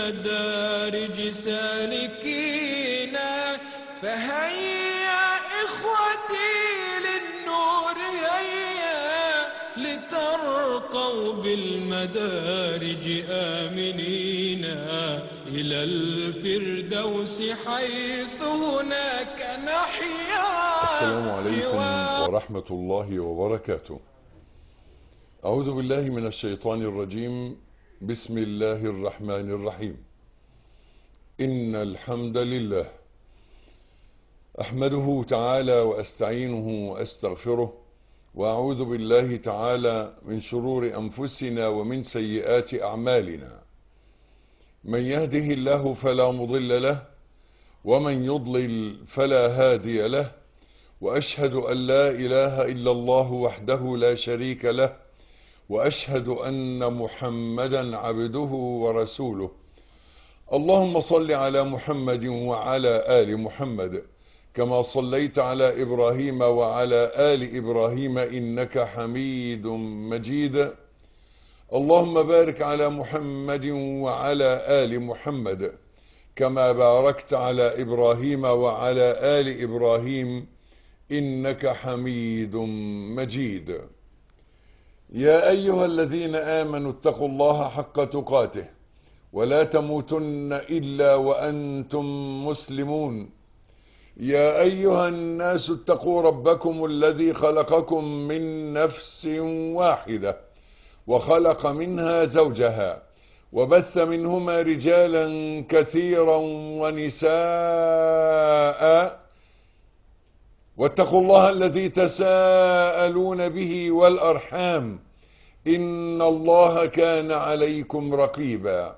المدارج سالكين فهيا إخوتي للنور هيا لترقوا بالمدارج آمنين إلى الفردوس حيث هناك نحيا السلام عليكم ورحمة الله وبركاته أعوذ بالله من الشيطان الرجيم بسم الله الرحمن الرحيم إن الحمد لله أحمده تعالى وأستعينه وأستغفره وأعوذ بالله تعالى من شرور أنفسنا ومن سيئات أعمالنا من يهده الله فلا مضل له ومن يضلل فلا هادي له وأشهد أن لا إله إلا الله وحده لا شريك له وأشهد أن محمدا عبده ورسوله اللهم صل على محمد وعلى آل محمد كما صليت على إبراهيم وعلى آل إبراهيم إنك حميد مجيد اللهم بارك على محمد وعلى آل محمد كما باركت على إبراهيم وعلى آل إبراهيم إنك حميد مجيد يا أيها الذين آمنوا اتقوا الله حق تقاته ولا تموتن إلا وأنتم مسلمون يا أيها الناس اتقوا ربكم الذي خلقكم من نفس واحدة وخلق منها زوجها وبث منهما رجالا كثيرا ونساء واتقوا الله الذي تساءلون به والأرحام إن الله كان عليكم رقيبا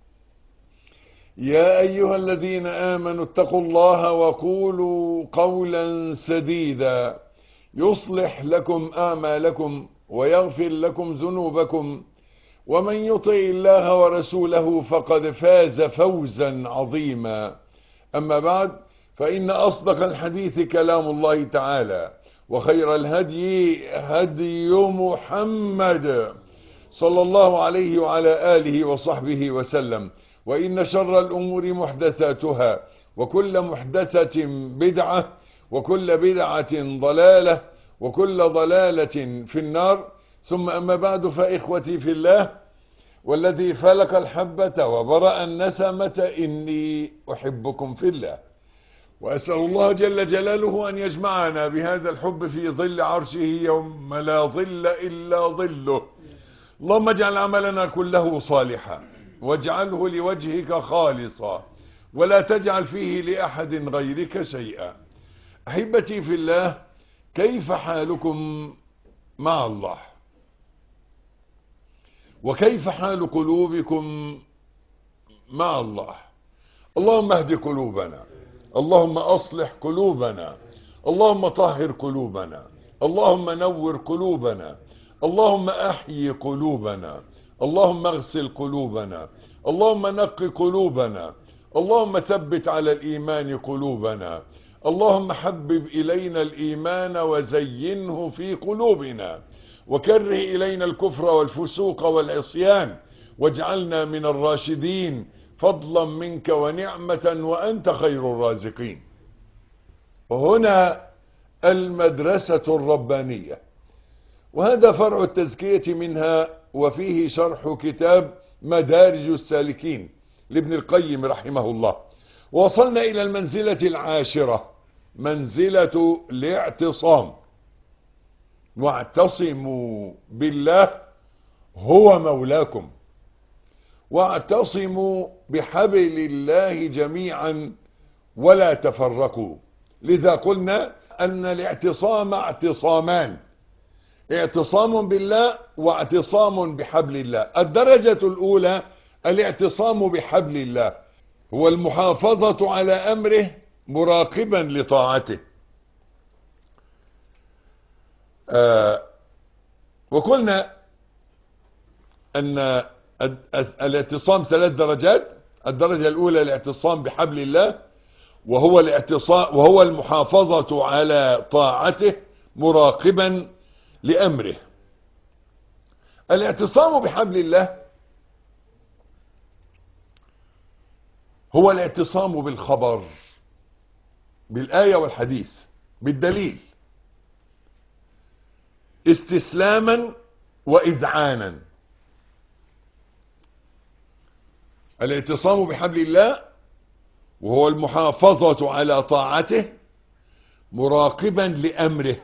يا أيها الذين آمنوا اتقوا الله وقولوا قولا سديدا يصلح لكم أعمالكم ويغفر لكم ذنوبكم ومن يطع الله ورسوله فقد فاز فوزا عظيما أما بعد فإن أصدق الحديث كلام الله تعالى وخير الهدي هدي محمد صلى الله عليه وعلى آله وصحبه وسلم وإن شر الأمور محدثاتها وكل محدثة بدعة وكل بدعة ضلالة وكل ضلالة في النار ثم أما بعد فإخوتي في الله والذي فلق الحبة وبرأ النسمة إني أحبكم في الله وأسأل الله جل جلاله أن يجمعنا بهذا الحب في ظل عرشه يوم لا ظل إلا ظله اللهم اجعل عملنا كله صالحا واجعله لوجهك خالصا ولا تجعل فيه لأحد غيرك شيئا أحبتي في الله كيف حالكم مع الله وكيف حال قلوبكم مع الله اللهم اهد قلوبنا اللهم اصلح قلوبنا اللهم طهر قلوبنا اللهم نور قلوبنا اللهم احيي قلوبنا اللهم اغسل قلوبنا اللهم نق قلوبنا اللهم ثبت على الايمان قلوبنا اللهم حبب الينا الايمان وزينه في قلوبنا وكره الينا الكفر والفسوق والعصيان واجعلنا من الراشدين فضلا منك ونعمة وأنت خير الرازقين وهنا المدرسة الربانية وهذا فرع التزكية منها وفيه شرح كتاب مدارج السالكين لابن القيم رحمه الله وصلنا إلى المنزلة العاشرة منزلة الاعتصام واعتصموا بالله هو مولاكم واعتصموا بحبل الله جميعا ولا تفرقوا لذا قلنا أن الاعتصام اعتصامان اعتصام بالله واعتصام بحبل الله الدرجة الأولى الاعتصام بحبل الله هو المحافظة على أمره مراقبا لطاعته آه وقلنا أن الاعتصام ثلاث درجات الدرجة الأولى الاعتصام بحبل الله وهو الاعتصام وهو المحافظة على طاعته مراقبا لأمره الاعتصام بحبل الله هو الاعتصام بالخبر بالآية والحديث بالدليل استسلاما وإذعانا الاعتصام بحبل الله وهو المحافظة على طاعته مراقبا لأمره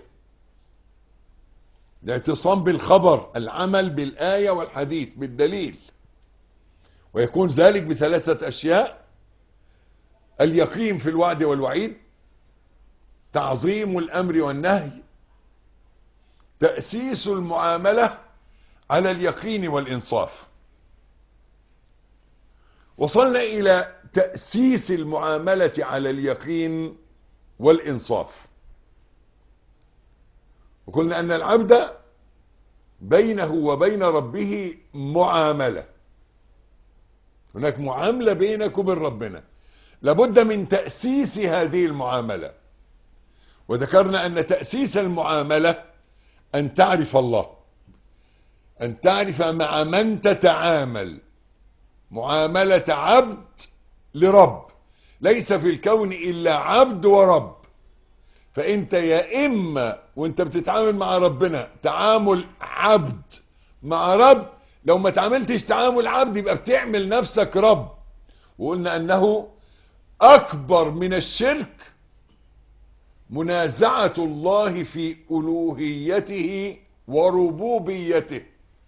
الاعتصام بالخبر العمل بالآية والحديث بالدليل ويكون ذلك بثلاثة أشياء اليقين في الوعد والوعيد تعظيم الأمر والنهي تأسيس المعاملة على اليقين والإنصاف وصلنا إلى تأسيس المعاملة على اليقين والإنصاف وقلنا أن العبد بينه وبين ربه معاملة هناك معاملة بينك وبين ربنا لابد من تأسيس هذه المعاملة وذكرنا أن تأسيس المعاملة أن تعرف الله أن تعرف مع من تتعامل معاملة عبد لرب ليس في الكون إلا عبد ورب فأنت يا إما وانت بتتعامل مع ربنا تعامل عبد مع رب لو ما تعاملتش تعامل عبد يبقى بتعمل نفسك رب وقلنا أنه أكبر من الشرك منازعة الله في ألوهيته وربوبيته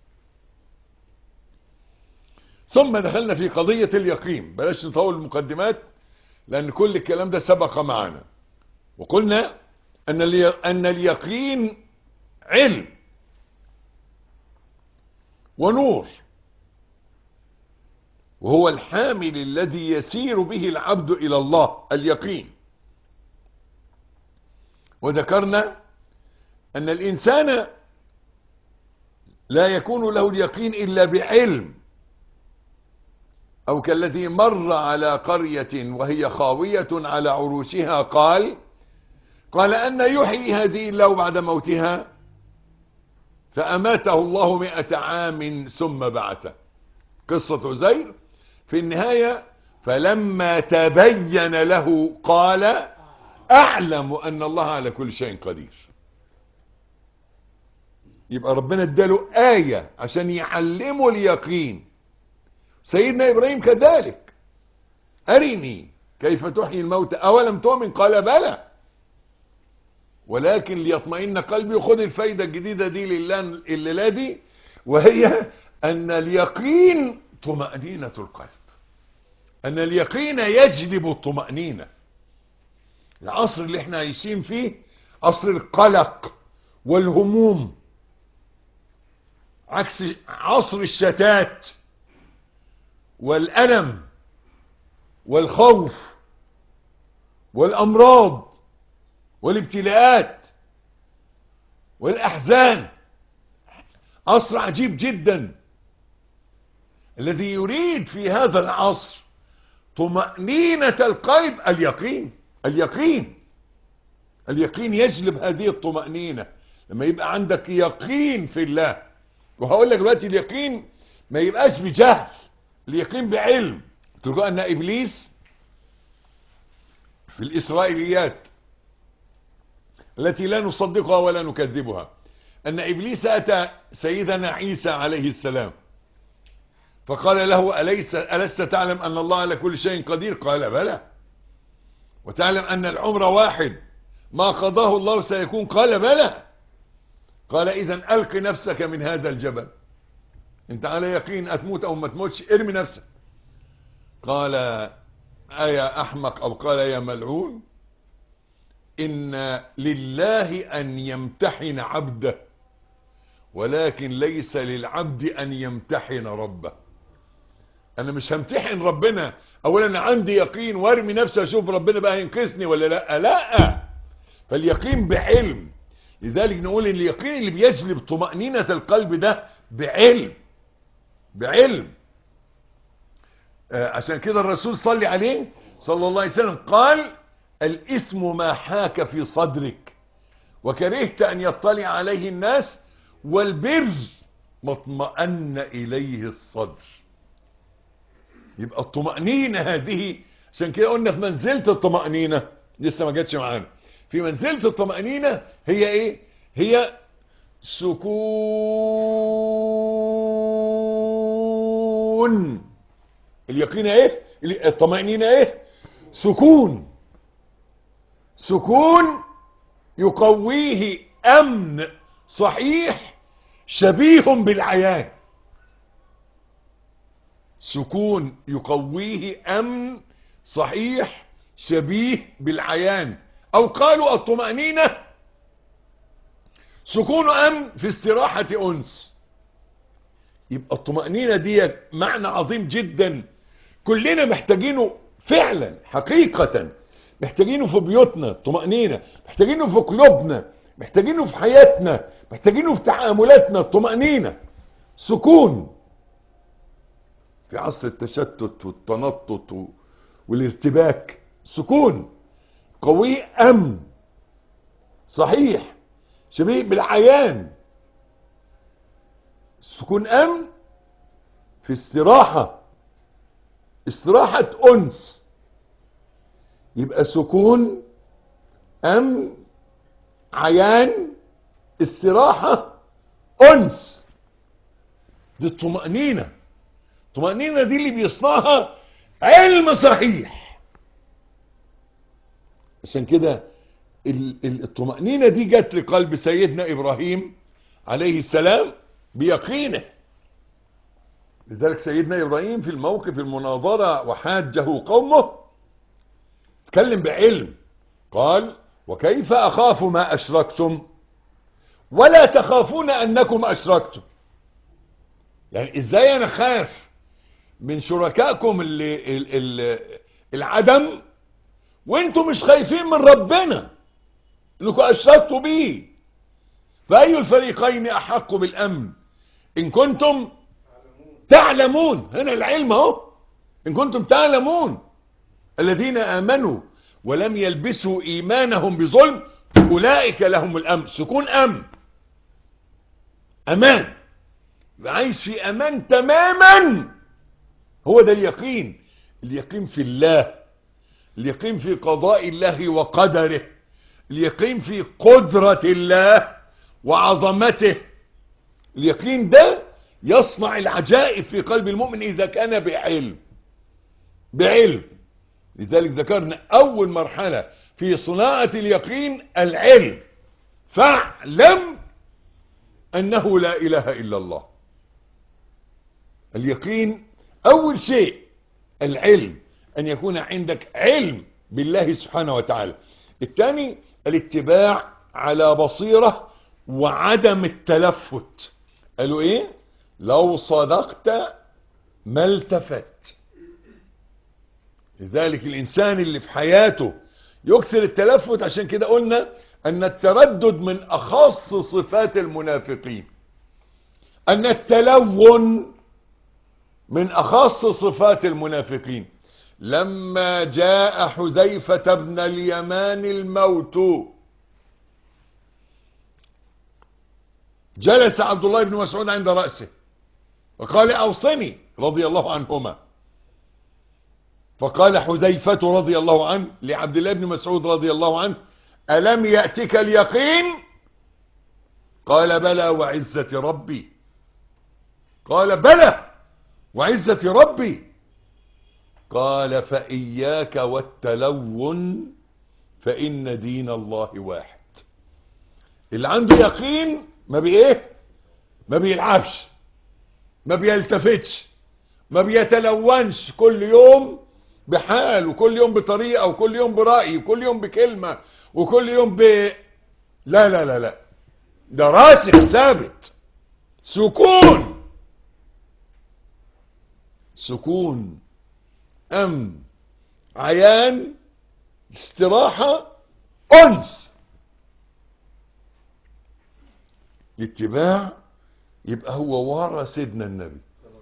ثم دخلنا في قضية اليقين بلاش نطول المقدمات لأن كل الكلام ده سبق معنا وقلنا أن, الي... أن اليقين علم ونور وهو الحامل الذي يسير به العبد إلى الله اليقين وذكرنا أن الإنسان لا يكون له اليقين إلا بعلم أو كالذي مر على قرية وهي خاوية على عروشها قال قال أن يحيي هذه الله بعد موتها فأماته الله مئة عام ثم بعثه قصة زير في النهاية فلما تبين له قال أعلم أن الله على كل شيء قدير يبقى ربنا اداله آية عشان يعلمه اليقين سيدنا إبراهيم كذلك أرني كيف تحيي الموتى أولم تؤمن قال بلى ولكن ليطمئن قلبي وخد الفايدة الجديدة دي لله الليلة دي وهي أن اليقين طمأنينة القلب أن اليقين يجلب الطمأنينة العصر اللي احنا عايشين فيه عصر القلق والهموم عكس عصر الشتات والألم والخوف والأمراض والابتلاءات والأحزان عصر عجيب جدا الذي يريد في هذا العصر طمأنينة القلب اليقين اليقين اليقين يجلب هذه الطمأنينة لما يبقى عندك يقين في الله وهقول لك دلوقتي اليقين ما يبقاش بجهل اليقين بعلم تلقى ان ابليس في الاسرائيليات التي لا نصدقها ولا نكذبها ان ابليس اتى سيدنا عيسى عليه السلام فقال له أليس ألست تعلم أن الله على كل شيء قدير قال بلى وتعلم أن العمر واحد ما قضاه الله سيكون قال بلى قال إذا ألق نفسك من هذا الجبل انت على يقين أتموت أو ما تموتش ارمي نفسك قال أيا أحمق أو قال يا ملعون إن لله أن يمتحن عبده ولكن ليس للعبد أن يمتحن ربه أنا مش همتحن ربنا أولا عندي يقين وارمي نفسي أشوف ربنا بقى ينقذني ولا لا لا فاليقين بعلم لذلك نقول ان اليقين اللي بيجلب طمأنينة القلب ده بعلم بعلم آه عشان كده الرسول صلي عليه صلى الله عليه وسلم قال الاسم ما حاك في صدرك وكرهت ان يطلع عليه الناس والبر ما اطمأن اليه الصدر يبقى الطمأنينة هذه عشان كده قلنا في منزلة الطمأنينة لسه ما جاتش معانا في منزلة الطمأنينة هي ايه هي سكون اليقين ايه الطمأنينة ايه سكون سكون يقويه امن صحيح شبيه بالعيان سكون يقويه امن صحيح شبيه بالعيان او قالوا الطمأنينة سكون امن في استراحة انس يبقى الطمأنينة دي معنى عظيم جدا كلنا محتاجينه فعلا حقيقة محتاجينه في بيوتنا الطمأنينة محتاجينه في قلوبنا محتاجينه في حياتنا محتاجينه في تعاملاتنا الطمأنينة سكون في عصر التشتت والتنطط والارتباك سكون قوي امن صحيح شبيه بالعيان سكون امن في استراحة استراحة انس يبقى سكون امن عيان استراحة انس دي الطمأنينة الطمأنينة دي اللي بيصنعها علم صحيح عشان كده الطمأنينة دي جت لقلب سيدنا إبراهيم عليه السلام بيقينه لذلك سيدنا إبراهيم في الموقف المناظرة وحاجه قومه تكلم بعلم قال وكيف أخاف ما أشركتم ولا تخافون أنكم أشركتم يعني إزاي أنا خاف من شركائكم اللي اللي العدم وانتم مش خايفين من ربنا انكم اشركتوا بيه فاي الفريقين احق بالامن ان كنتم تعلمون هنا العلم اهو ان كنتم تعلمون الذين امنوا ولم يلبسوا ايمانهم بظلم اولئك لهم الامن سكون امن امان عايش في امان تماما هو ده اليقين اليقين في الله اليقين في قضاء الله وقدره اليقين في قدرة الله وعظمته اليقين ده يصنع العجائب في قلب المؤمن إذا كان بعلم بعلم لذلك ذكرنا أول مرحلة في صناعة اليقين العلم فاعلم أنه لا إله إلا الله اليقين أول شيء العلم أن يكون عندك علم بالله سبحانه وتعالى الثاني الاتباع على بصيرة وعدم التلفت قالوا ايه لو صدقت ما التفت لذلك الانسان اللي في حياته يكثر التلفت عشان كده قلنا ان التردد من اخص صفات المنافقين ان التلون من اخص صفات المنافقين لما جاء حذيفة بن اليمان الموت جلس عبد الله بن مسعود عند رأسه وقال أوصني رضي الله عنهما فقال حذيفة رضي الله عنه لعبد الله بن مسعود رضي الله عنه ألم يأتك اليقين قال بلى وعزة ربي قال بلى وعزة ربي قال فإياك والتلون فإن دين الله واحد اللي عنده يقين ما بإيه ما بيلعبش ما بيلتفتش ما بيتلونش كل يوم بحال وكل يوم بطريقة وكل يوم برأي وكل يوم بكلمة وكل يوم ب لا لا لا لا ده راسخ ثابت سكون سكون امن عيان استراحة انس الاتباع يبقى هو ورا سيدنا النبي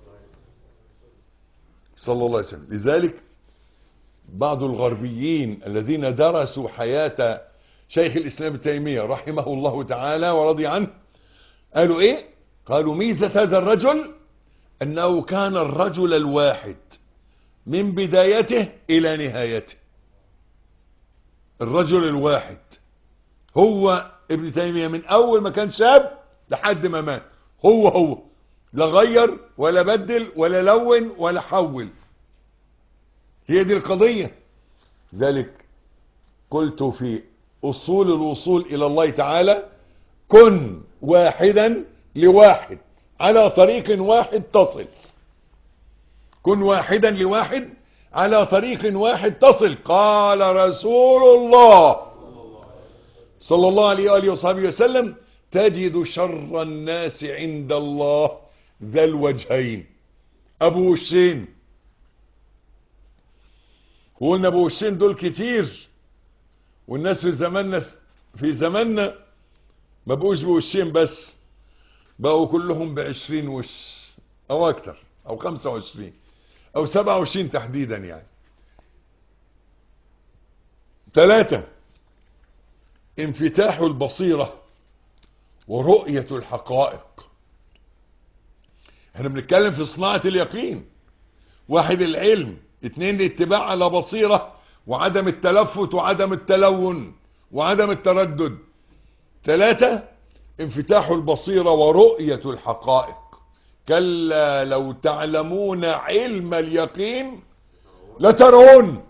صلى الله عليه وسلم لذلك بعض الغربيين الذين درسوا حياة شيخ الإسلام التيمية رحمه الله تعالى ورضي عنه قالوا ايه قالوا ميزة هذا الرجل انه كان الرجل الواحد من بدايته الى نهايته الرجل الواحد هو ابن تيمية من اول ما كان شاب لحد ما مات هو هو لا غير ولا بدل ولا لون ولا حول هي دي القضية ذلك قلت في اصول الوصول الى الله تعالى كن واحدا لواحد على طريق واحد تصل كن واحدا لواحد على طريق واحد تصل قال رسول الله صلى الله عليه وآله وصحبه وسلم تجد شر الناس عند الله ذا الوجهين ابو وشين وقلنا ابو وشين دول كتير والناس في زماننا في زماننا ما بقوش بوشين بس بقوا كلهم بعشرين وش او اكتر او خمسة وعشرين او سبعة وعشرين تحديدا يعني ثلاثة انفتاح البصيرة ورؤية الحقائق احنا بنتكلم في صناعة اليقين واحد العلم اتنين الاتباع على بصيرة وعدم التلفت وعدم التلون وعدم التردد ثلاثة انفتاح البصيرة ورؤية الحقائق كلا لو تعلمون علم اليقين لترون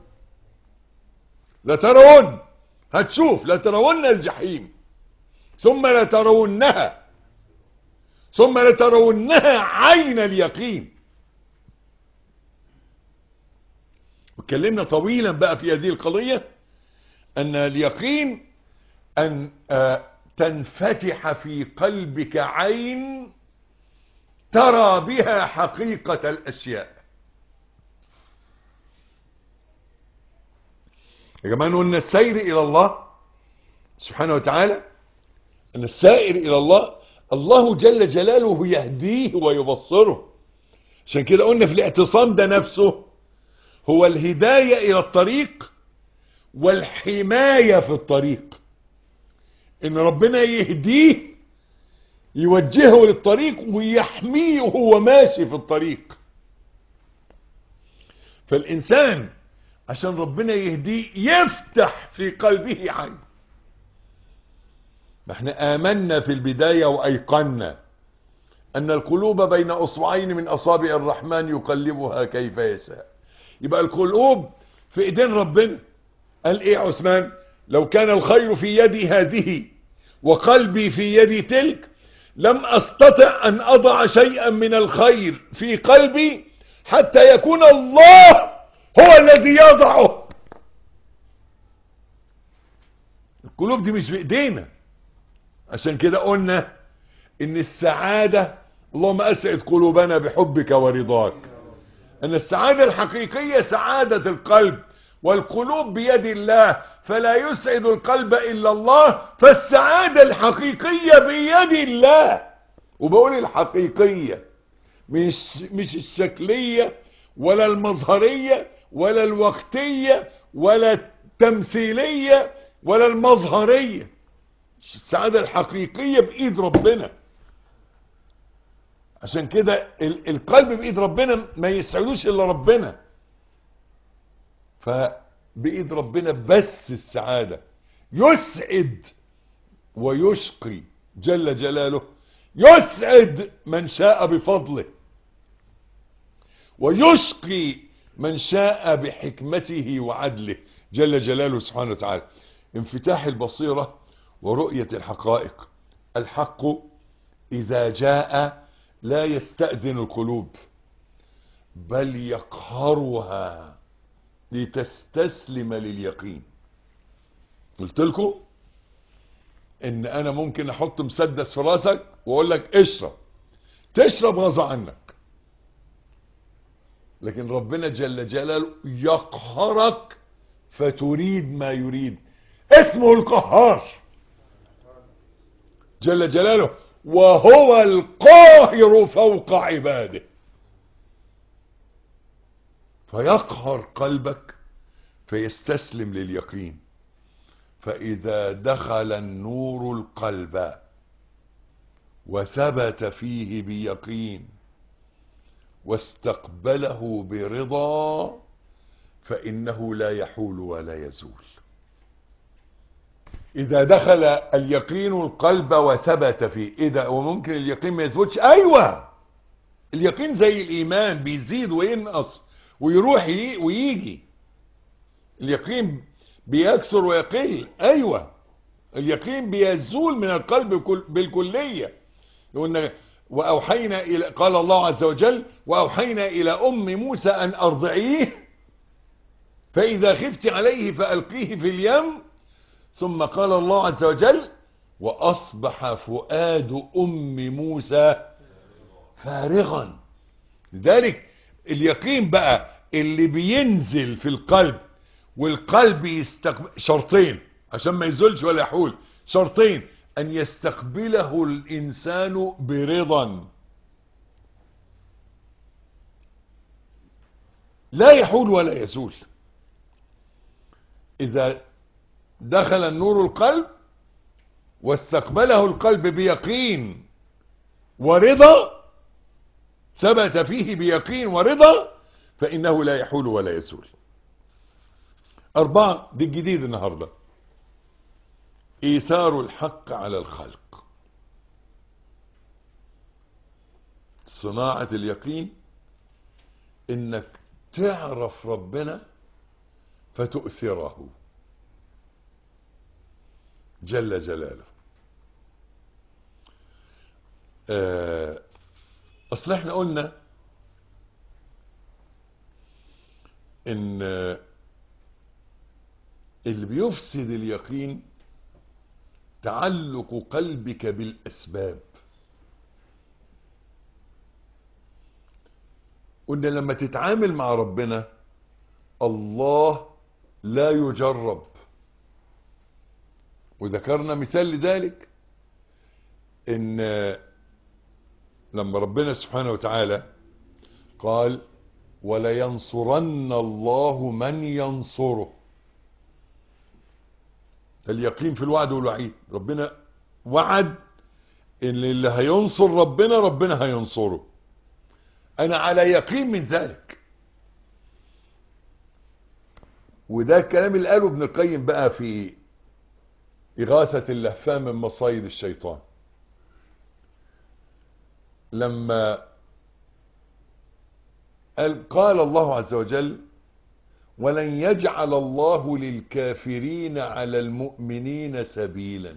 لترون هتشوف لترون الجحيم ثم لترونها ثم لترونها عين اليقين واتكلمنا طويلا بقى في هذه القضية ان اليقين ان آه تنفتح في قلبك عين ترى بها حقيقة الاشياء يا جماعة قلنا السير الى الله سبحانه وتعالى ان السائر الى الله الله جل جلاله يهديه ويبصره عشان كده قلنا في الاعتصام ده نفسه هو الهداية الى الطريق والحماية في الطريق ان ربنا يهديه يوجهه للطريق ويحميه وهو ماشي في الطريق فالانسان عشان ربنا يهديه يفتح في قلبه عين ما احنا امنا في البداية وايقنا ان القلوب بين اصبعين من اصابع الرحمن يقلبها كيف يشاء يبقى القلوب في ايدين ربنا قال ايه عثمان لو كان الخير في يدي هذه وقلبي في يدي تلك لم استطع ان اضع شيئا من الخير في قلبي حتى يكون الله هو الذي يضعه القلوب دي مش بايدينا عشان كده قلنا ان السعادة اللهم اسعد قلوبنا بحبك ورضاك ان السعادة الحقيقية سعادة القلب والقلوب بيد الله فلا يسعد القلب الا الله فالسعادة الحقيقية بيد الله وبقول الحقيقية مش, مش الشكلية ولا المظهرية ولا الوقتية ولا التمثيلية ولا المظهرية السعادة الحقيقية بإيد ربنا عشان كده القلب بإيد ربنا ما يسعدوش إلا ربنا فبإيد ربنا بس السعادة يسعد ويشقي جل جلاله يسعد من شاء بفضله ويشقي من شاء بحكمته وعدله جل جلاله سبحانه وتعالى انفتاح البصيرة ورؤية الحقائق الحق إذا جاء لا يستأذن القلوب بل يقهرها لتستسلم لليقين قلت لكم ان انا ممكن احط مسدس في راسك واقول لك اشرب تشرب غصب عنك لكن ربنا جل جلاله يقهرك فتريد ما يريد اسمه القهار جل جلاله وهو القاهر فوق عباده فيقهر قلبك فيستسلم لليقين فإذا دخل النور القلب وثبت فيه بيقين واستقبله برضا فإنه لا يحول ولا يزول إذا دخل اليقين القلب وثبت فيه إذا وممكن اليقين ما يثبتش أيوة اليقين زي الإيمان بيزيد وينقص ويروح ويجي اليقين بيكثر ويقل أيوة اليقين بيزول من القلب بالكلية قلنا وأوحينا إلى قال الله عز وجل وأوحينا إلى أم موسى أن أرضعيه فإذا خفت عليه فألقيه في اليم ثم قال الله عز وجل وأصبح فؤاد أم موسى فارغا لذلك اليقين بقى اللي بينزل في القلب والقلب يستقبل شرطين عشان ما يزولش ولا يحول شرطين أن يستقبله الإنسان برضا لا يحول ولا يزول إذا دخل النور القلب واستقبله القلب بيقين ورضا ثبت فيه بيقين ورضا فإنه لا يحول ولا يزول أربعة دي الجديد النهاردة إيثار الحق على الخلق صناعة اليقين إنك تعرف ربنا فتؤثره جل جلاله آه، اصل احنا قلنا ان آه، اللي بيفسد اليقين تعلق قلبك بالاسباب قلنا لما تتعامل مع ربنا الله لا يجرب وذكرنا مثال لذلك ان لما ربنا سبحانه وتعالى قال ولينصرن الله من ينصره اليقين في الوعد والوعيد ربنا وعد ان اللي هينصر ربنا ربنا هينصره انا على يقين من ذلك وده الكلام اللي قاله ابن القيم بقى في إغاثة اللهفان من مصايد الشيطان لما قال, قال الله عز وجل ولن يجعل الله للكافرين على المؤمنين سبيلا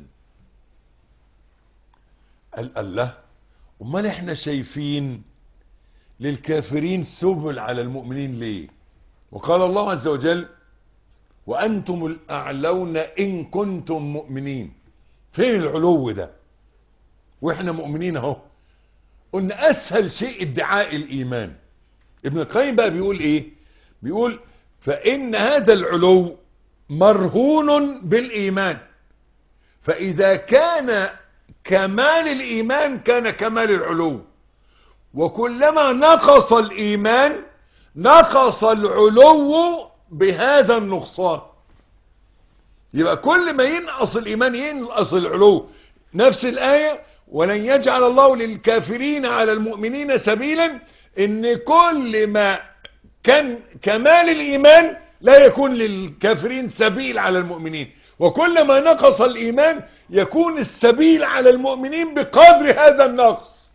قال الله امال احنا شايفين للكافرين سبل على المؤمنين ليه وقال الله عز وجل وأنتم الأعلون إن كنتم مؤمنين فين العلو ده وإحنا مؤمنين اهو قلنا أسهل شيء ادعاء الإيمان ابن القيم بقى بيقول إيه بيقول فإن هذا العلو مرهون بالإيمان فإذا كان كمال الإيمان كان كمال العلو وكلما نقص الإيمان نقص العلو بهذا النقصان يبقى كل ما ينقص الإيمان ينقص العلو نفس الآية ولن يجعل الله للكافرين على المؤمنين سبيلا ان كل ما كان كمال الإيمان لا يكون للكافرين سبيل على المؤمنين وكل ما نقص الإيمان يكون السبيل على المؤمنين بقدر هذا النقص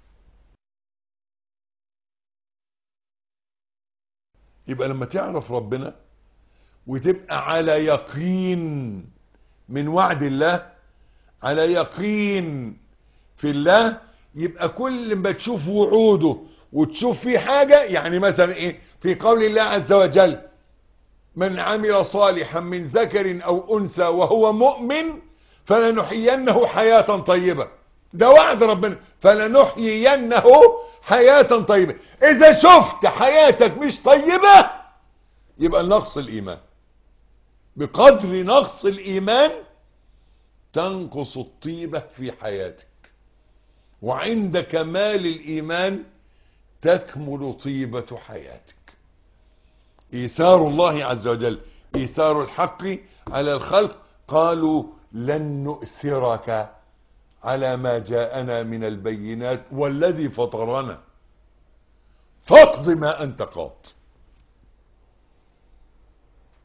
يبقى لما تعرف ربنا وتبقى على يقين من وعد الله على يقين في الله يبقى كل ما تشوف وعوده وتشوف فيه حاجة يعني مثلا ايه في قول الله عز وجل من عمل صالحا من ذكر او انثى وهو مؤمن فلنحيينه حياة طيبة ده وعد ربنا فلنحيينه حياة طيبة اذا شفت حياتك مش طيبة يبقى نقص الايمان بقدر نقص الايمان تنقص الطيبة في حياتك وعند كمال الايمان تكمل طيبة حياتك ايثار الله عز وجل ايثار الحق على الخلق قالوا لن نؤثرك على ما جاءنا من البينات والذي فطرنا فاقض ما انت قاض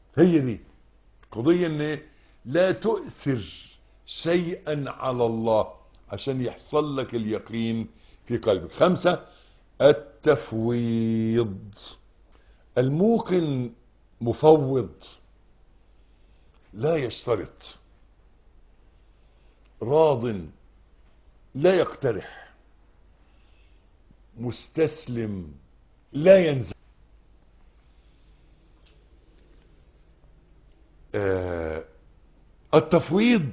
هي دي قضية ان لا تؤثر شيئا على الله عشان يحصل لك اليقين في قلبك خمسة التفويض الموقن مفوض لا يشترط راض لا يقترح مستسلم لا ينزل آه التفويض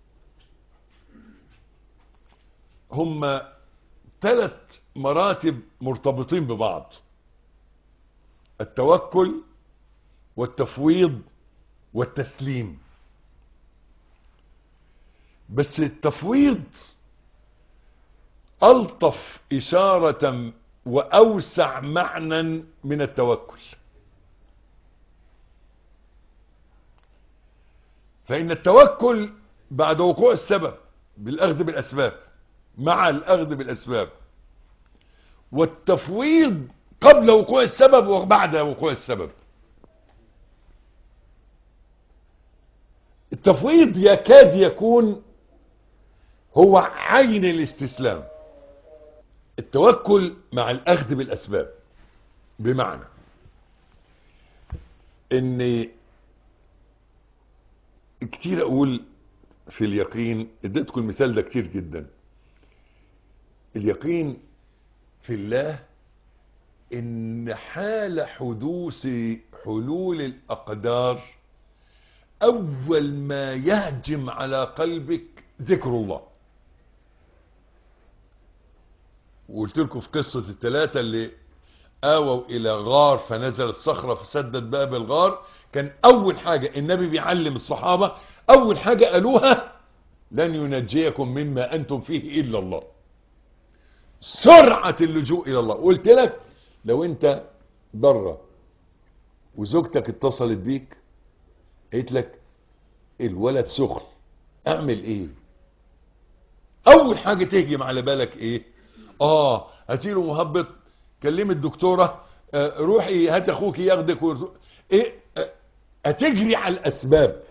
هم ثلاث مراتب مرتبطين ببعض التوكل والتفويض والتسليم بس التفويض ألطف إشارة وأوسع معنى من التوكل فإن التوكل بعد وقوع السبب بالأخذ بالأسباب مع الأخذ بالأسباب والتفويض قبل وقوع السبب وبعد وقوع السبب التفويض يكاد يكون هو عين الاستسلام التوكل مع الأخذ بالأسباب بمعنى ان كتير اقول في اليقين اديتكم المثال ده كتير جدا اليقين في الله ان حال حدوث حلول الاقدار اول ما يهجم على قلبك ذكر الله وقلت لكم في قصة الثلاثة اللي آووا إلى غار فنزلت صخرة فسدت باب الغار كان أول حاجة النبي بيعلم الصحابة أول حاجة قالوها لن ينجيكم مما أنتم فيه إلا الله سرعة اللجوء إلى الله قلت لك لو أنت بره وزوجتك اتصلت بيك قلت لك الولد سخن أعمل إيه أول حاجة تهجم على بالك إيه اه هاتيله مهبط كلمي الدكتورة آه روحي هات اخوك ياخدك ورزق. ايه آه هتجري على الاسباب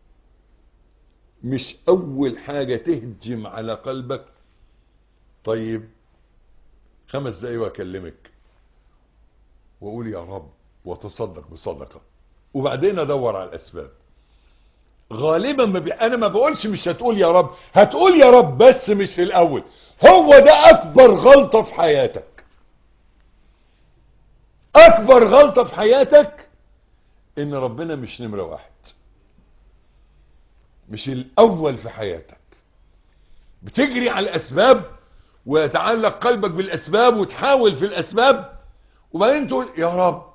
مش اول حاجة تهجم على قلبك طيب خمس دقايق واكلمك واقول يا رب وتصدق بصدقة وبعدين ادور على الاسباب غالبا ما بي... انا ما بقولش مش هتقول يا رب هتقول يا رب بس مش في الاول هو ده اكبر غلطة في حياتك اكبر غلطة في حياتك ان ربنا مش نمرة واحد مش الاول في حياتك بتجري على الاسباب ويتعلق قلبك بالاسباب وتحاول في الاسباب وبعدين تقول يا رب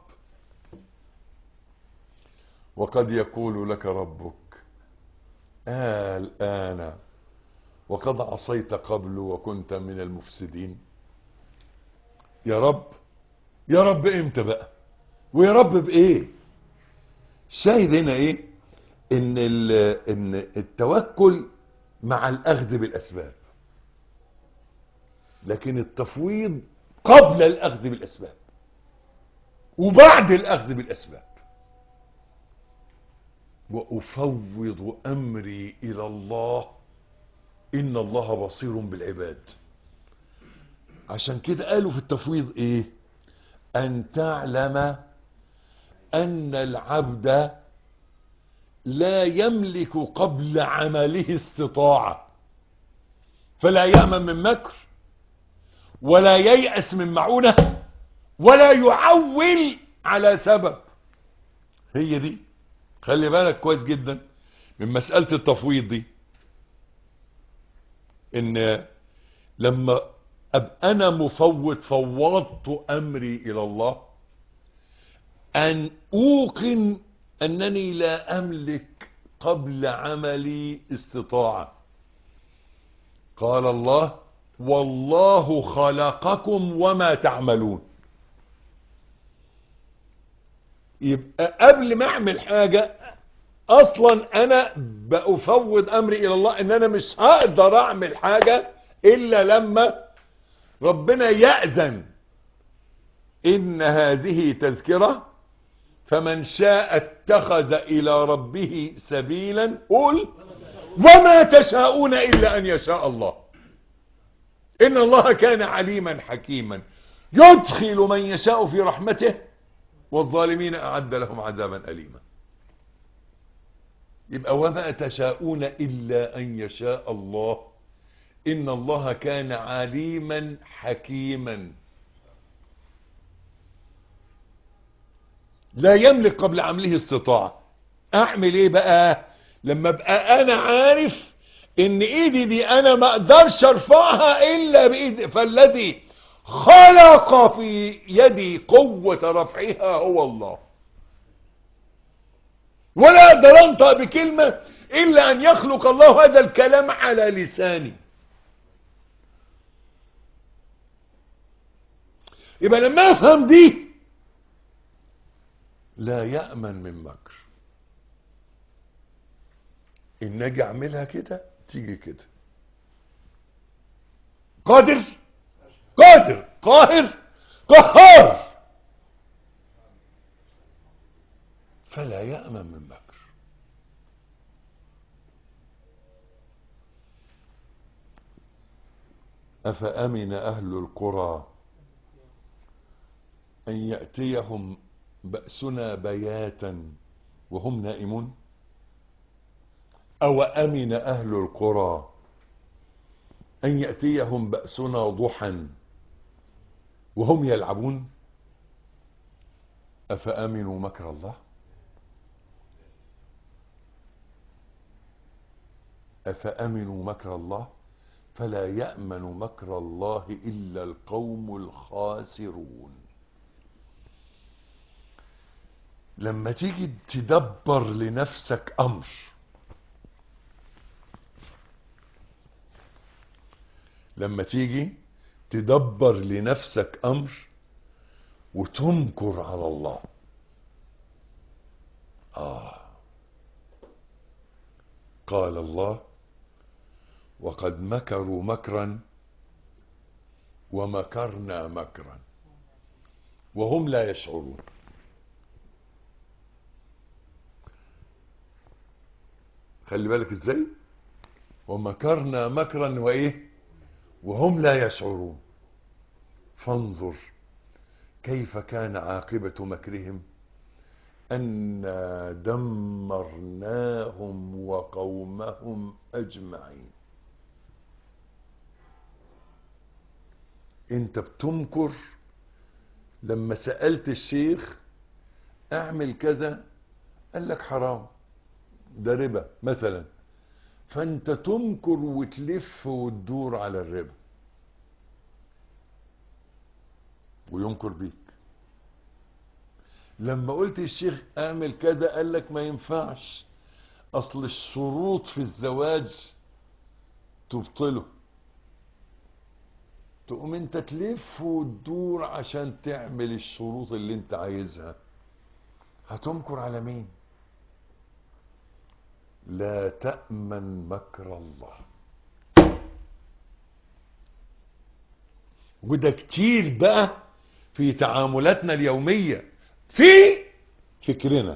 وقد يقول لك ربك آه الآن وقد عصيت قبل وكنت من المفسدين يا رب يا رب امتى بقى ويا رب بايه شاهد هنا ايه ان ان التوكل مع الاخذ بالاسباب لكن التفويض قبل الاخذ بالاسباب وبعد الاخذ بالاسباب وافوض امري الى الله ان الله بصير بالعباد عشان كده قالوا في التفويض ايه ان تعلم ان العبد لا يملك قبل عمله استطاعة فلا يأمن من مكر ولا ييأس من معونة ولا يعول على سبب هي دي خلي بالك كويس جدا من مسألة التفويض دي ان لما ابقى انا مفوض فوضت امري الى الله ان اوقن انني لا املك قبل عملي استطاعة قال الله والله خلقكم وما تعملون يبقى قبل ما اعمل حاجة اصلا انا بأفوض امري الى الله ان انا مش هقدر اعمل حاجة الا لما ربنا يأذن ان هذه تذكرة فمن شاء اتخذ الى ربه سبيلا قل وما تشاءون الا ان يشاء الله ان الله كان عليما حكيما يدخل من يشاء في رحمته والظالمين اعد لهم عذابا اليما يبقى وما تشاءون الا ان يشاء الله ان الله كان عليما حكيما لا يملك قبل عمله استطاعة اعمل ايه بقى لما ابقى انا عارف ان ايدي دي انا ما اقدرش ارفعها الا بايدي فالذي خلق في يدي قوة رفعها هو الله ولا اقدر انطق بكلمة الا ان يخلق الله هذا الكلام على لساني يبقى لما افهم دي لا يأمن من مكر ان اجي اعملها كده تيجي كده قادر قادر قاهر قهار فلا يأمن من مكر أفأمن أهل القرى أن يأتيهم بأسنا بياتا وهم نائمون أو أمن أهل القرى أن يأتيهم بأسنا ضحى وهم يلعبون أفأمنوا مكر الله أفأمنوا مكر الله فلا يأمن مكر الله إلا القوم الخاسرون لما تيجي تدبر لنفسك أمر لما تيجي تدبر لنفسك أمر وتنكر على الله آه قال الله وقد مكروا مكرا ومكرنا مكرا وهم لا يشعرون خلي بالك ازاي ومكرنا مكرا وايه وهم لا يشعرون فانظر كيف كان عاقبة مكرهم أنا دمرناهم وقومهم أجمعين انت بتمكر لما سألت الشيخ اعمل كذا قال لك حرام ده ربا مثلا فانت تمكر وتلف وتدور على الربا وينكر بيك لما قلت الشيخ اعمل كذا قال لك ما ينفعش اصل الشروط في الزواج تبطله تقوم انت تلف وتدور عشان تعمل الشروط اللي انت عايزها هتمكر على مين لا تأمن مكر الله وده كتير بقى في تعاملاتنا اليومية في فكرنا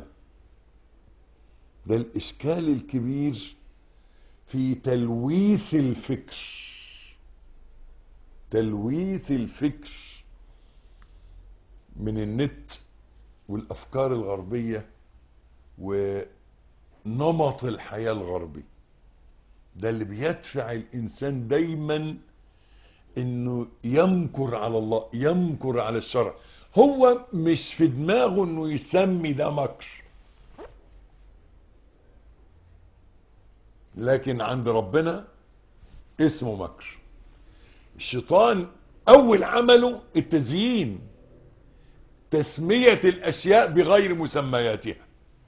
ده الإشكال الكبير في تلويث الفكر تلويث الفكر من النت والأفكار الغربية ونمط الحياة الغربي ده اللي بيدفع الإنسان دايما انه يمكر على الله يمكر على الشرع هو مش في دماغه انه يسمي ده مكر لكن عند ربنا اسمه مكر الشيطان اول عمله التزيين تسمية الاشياء بغير مسمياتها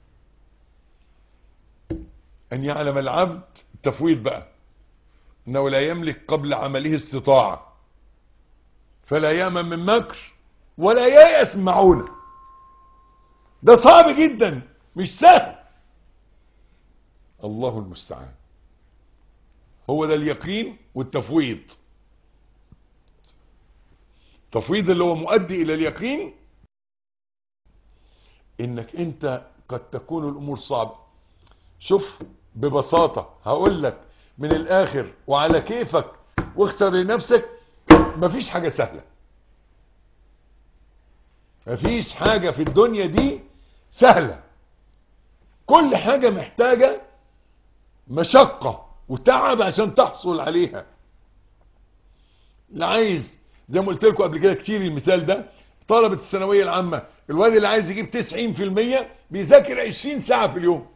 ان يعلم العبد التفويض بقى انه لا يملك قبل عمله استطاعة فلا يأمن من مكر ولا ييأس من معونة ده صعب جدا مش سهل الله المستعان هو ده اليقين والتفويض التفويض اللي هو مؤدي الى اليقين انك انت قد تكون الامور صعبة شوف ببساطة هقول لك من الاخر وعلى كيفك واختر لنفسك مفيش حاجة سهلة مفيش حاجة في الدنيا دي سهلة كل حاجة محتاجة مشقة وتعب عشان تحصل عليها اللي عايز زي ما قلت لكم قبل كده كتير المثال ده طلبة الثانوية العامة الواد اللي عايز يجيب 90% بيذاكر 20 ساعة في اليوم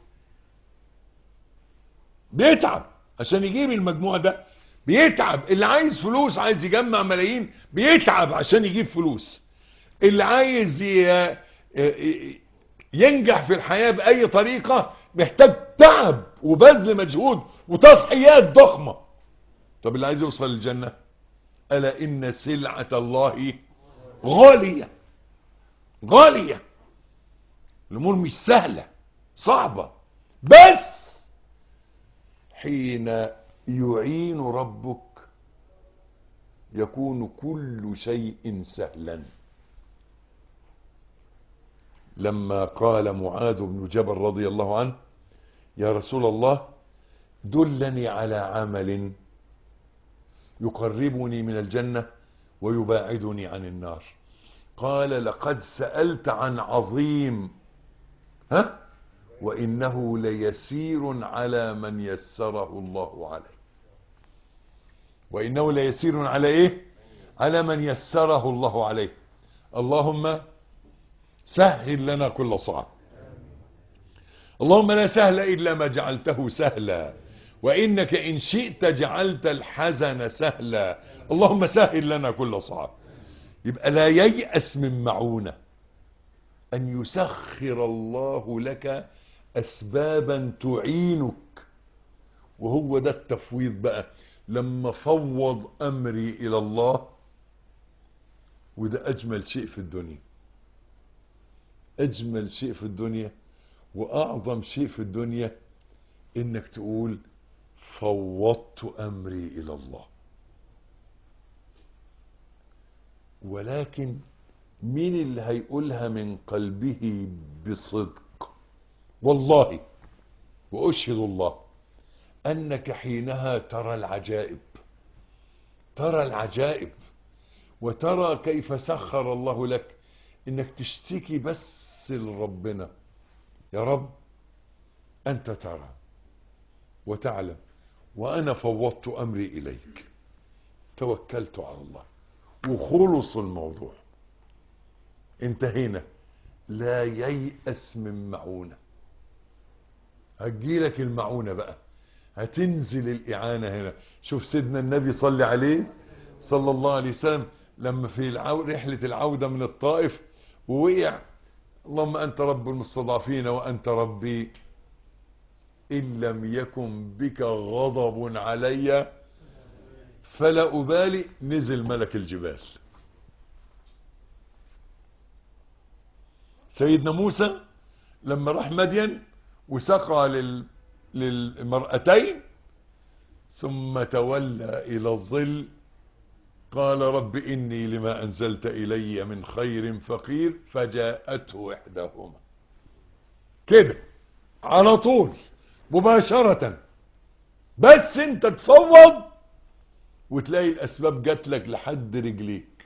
بيتعب عشان يجيب المجموع ده بيتعب اللي عايز فلوس عايز يجمع ملايين بيتعب عشان يجيب فلوس اللي عايز ي- ي- ينجح في الحياة بأي طريقة محتاج تعب وبذل مجهود وتضحيات ضخمة طب اللي عايز يوصل للجنة ألا إن سلعة الله غالية غالية الأمور مش سهلة صعبة بس حين يعين ربك يكون كل شيء سهلا لما قال معاذ بن جبل رضي الله عنه يا رسول الله دلني على عمل يقربني من الجنة ويباعدني عن النار قال لقد سألت عن عظيم ها وإنه ليسير على من يسره الله عليه وإنه ليسير على إيه على من يسره الله عليه اللهم سهل لنا كل صعب اللهم لا سهل إلا ما جعلته سهلا وإنك إن شئت جعلت الحزن سهلا اللهم سهل لنا كل صعب يبقى لا ييأس من معونة أن يسخر الله لك أسبابا تعينك وهو ده التفويض بقى لما فوض أمري إلى الله وده أجمل شيء في الدنيا أجمل شيء في الدنيا وأعظم شيء في الدنيا إنك تقول فوضت أمري إلى الله ولكن مين اللي هيقولها من قلبه بصدق والله وأشهد الله أنك حينها ترى العجائب ترى العجائب وترى كيف سخر الله لك انك تشتكي بس لربنا يا رب انت ترى وتعلم وانا فوضت امري اليك توكلت على الله وخلص الموضوع انتهينا لا ييأس من معونة هتجيلك المعونة بقى هتنزل الإعانة هنا شوف سيدنا النبي صلى عليه صلى الله عليه وسلم لما في العو... رحلة العودة من الطائف ووقع اللهم أنت رب المستضعفين وأنت ربي إن لم يكن بك غضب علي فلا أبالي نزل ملك الجبال سيدنا موسى لما راح مدين وسقى لل... للمرأتين ثم تولى إلى الظل قال رب إني لما أنزلت إلي من خير فقير فجاءته إحداهما كده على طول مباشرة بس انت تفوض وتلاقي الأسباب جات لك لحد رجليك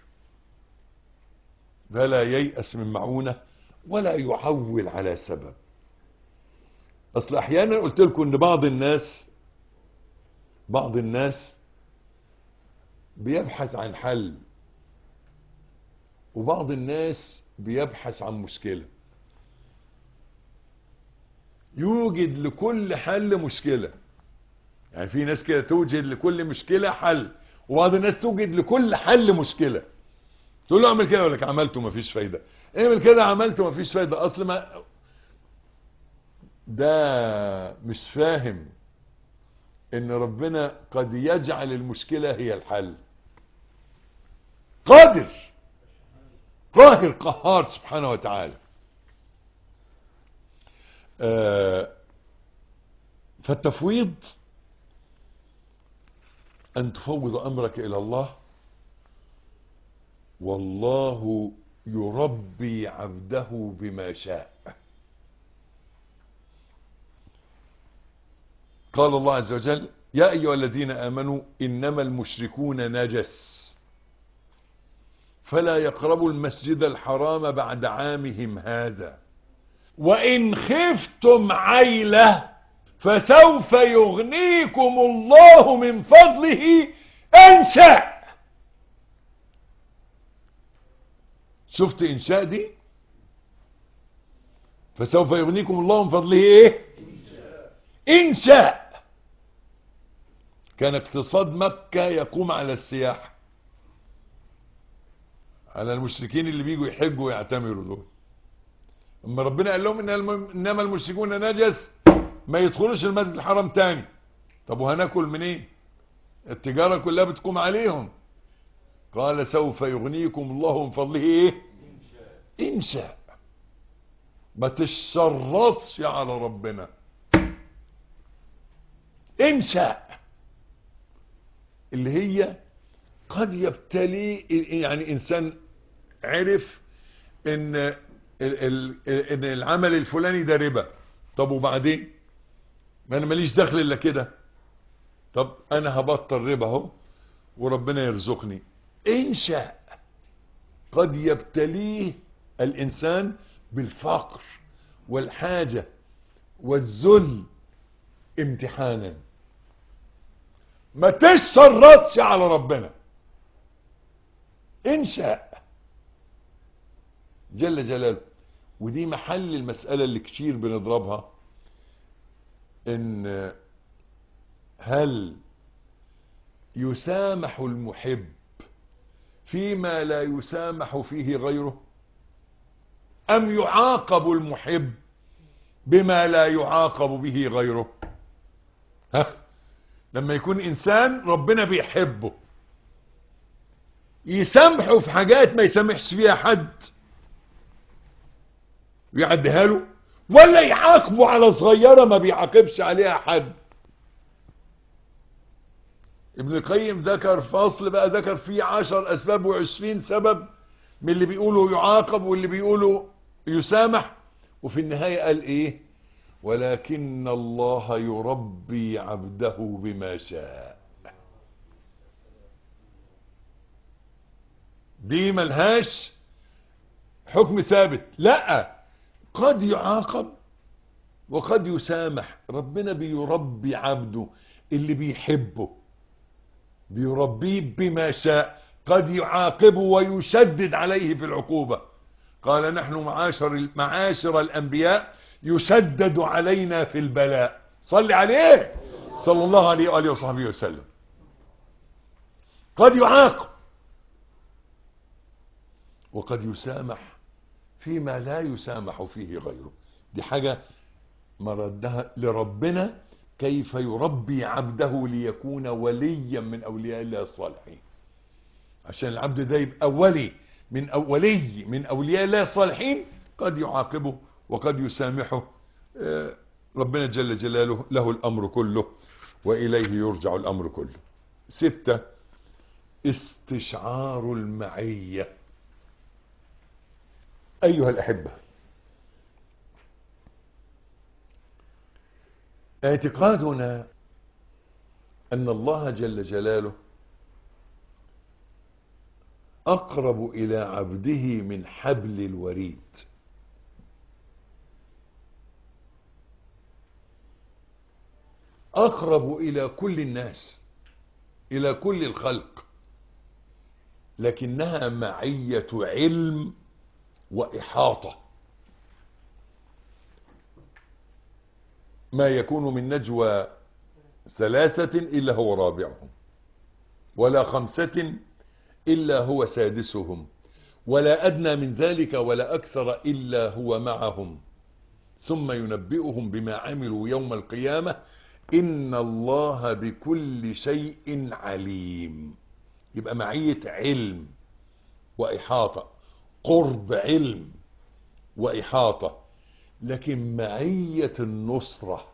فلا ييأس من معونة ولا يعول على سبب اصل احيانا قلت لكم ان بعض الناس بعض الناس بيبحث عن حل وبعض الناس بيبحث عن مشكلة يوجد لكل حل مشكلة يعني في ناس كده توجد لكل مشكلة حل وبعض الناس توجد لكل حل مشكلة تقول له اعمل كده يقول لك عملته مفيش فايدة اعمل كده عملته مفيش فايدة اصل ما ده مش فاهم ان ربنا قد يجعل المشكلة هي الحل قادر قاهر قهار سبحانه وتعالى آه فالتفويض ان تفوض امرك الى الله والله يربي عبده بما شاء قال الله عز وجل يا أيها الذين آمنوا إنما المشركون نجس فلا يقربوا المسجد الحرام بعد عامهم هذا وإن خفتم عيلة فسوف يغنيكم الله من فضله إن شاء شفت إنشاء دي فسوف يغنيكم الله من فضله إيه إن شاء كان اقتصاد مكة يقوم على السياحة على المشركين اللي بيجوا يحجوا ويعتمروا دول اما ربنا قال لهم إن الم- انما المشركون نجس ما يدخلوش المسجد الحرام تاني طب وهناكل منين التجارة كلها بتقوم عليهم قال سوف يغنيكم الله من فضله ايه ان شاء ما تشرطش على ربنا ان شاء اللي هي قد يبتلي يعني انسان عرف ان ال- ال- ان العمل الفلاني ده ربا طب وبعدين ما انا ماليش دخل الا كده طب انا هبطل ربا اهو وربنا يرزقني ان شاء قد يبتليه الانسان بالفقر والحاجة والذل امتحانا ما تشرطش على ربنا ان شاء جل جلاله ودي محل المسألة اللي كتير بنضربها ان هل يسامح المحب فيما لا يسامح فيه غيره ام يعاقب المحب بما لا يعاقب به غيره ها لما يكون انسان ربنا بيحبه يسامحه في حاجات ما يسامحش فيها حد ويعديها له ولا يعاقبه على صغيرة ما بيعاقبش عليها حد ابن القيم ذكر فصل بقى ذكر فيه عشر اسباب وعشرين سبب من اللي بيقولوا يعاقب واللي بيقولوا يسامح وفي النهاية قال ايه ولكن الله يربي عبده بما شاء دي ملهاش حكم ثابت لا قد يعاقب وقد يسامح ربنا بيربي عبده اللي بيحبه بيربيه بما شاء قد يعاقبه ويشدد عليه في العقوبة قال نحن معاشر معاشر الأنبياء يشدد علينا في البلاء صل عليه صلى الله عليه وآله وصحبه وسلم قد يعاقب وقد يسامح فيما لا يسامح فيه غيره دي حاجة مردها لربنا كيف يربي عبده ليكون وليا من أولياء الله الصالحين عشان العبد ده يبقى ولي من أولي من أولياء الله الصالحين قد يعاقبه وقد يسامحه آه، ربنا جل جلاله له الأمر كله وإليه يرجع الأمر كله ستة استشعار المعية أيها الأحبة اعتقادنا أن الله جل جلاله أقرب إلى عبده من حبل الوريد أقرب إلى كل الناس إلى كل الخلق لكنها معية علم وإحاطة ما يكون من نجوى ثلاثة إلا هو رابعهم ولا خمسة إلا هو سادسهم ولا أدنى من ذلك ولا أكثر إلا هو معهم ثم ينبئهم بما عملوا يوم القيامة إن الله بكل شيء عليم يبقى معية علم وإحاطة قرب علم وإحاطة لكن معية النصرة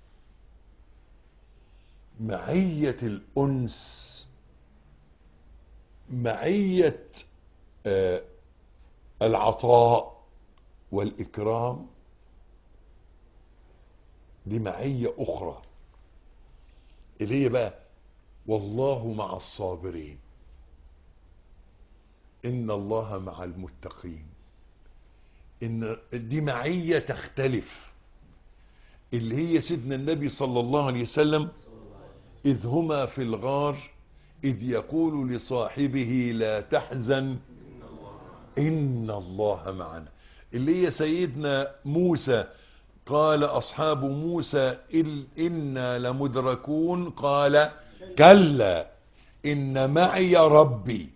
معية الأنس معية آه العطاء والإكرام دي معية أخرى اللي هي بقى والله مع الصابرين إن الله مع المتقين إن دي معية تختلف اللي هي سيدنا النبي صلى الله عليه وسلم إذ هما في الغار إذ يقول لصاحبه لا تحزن إن الله معنا اللي هي سيدنا موسى قال أصحاب موسى إل إنا لمدركون قال كلا إن معي ربي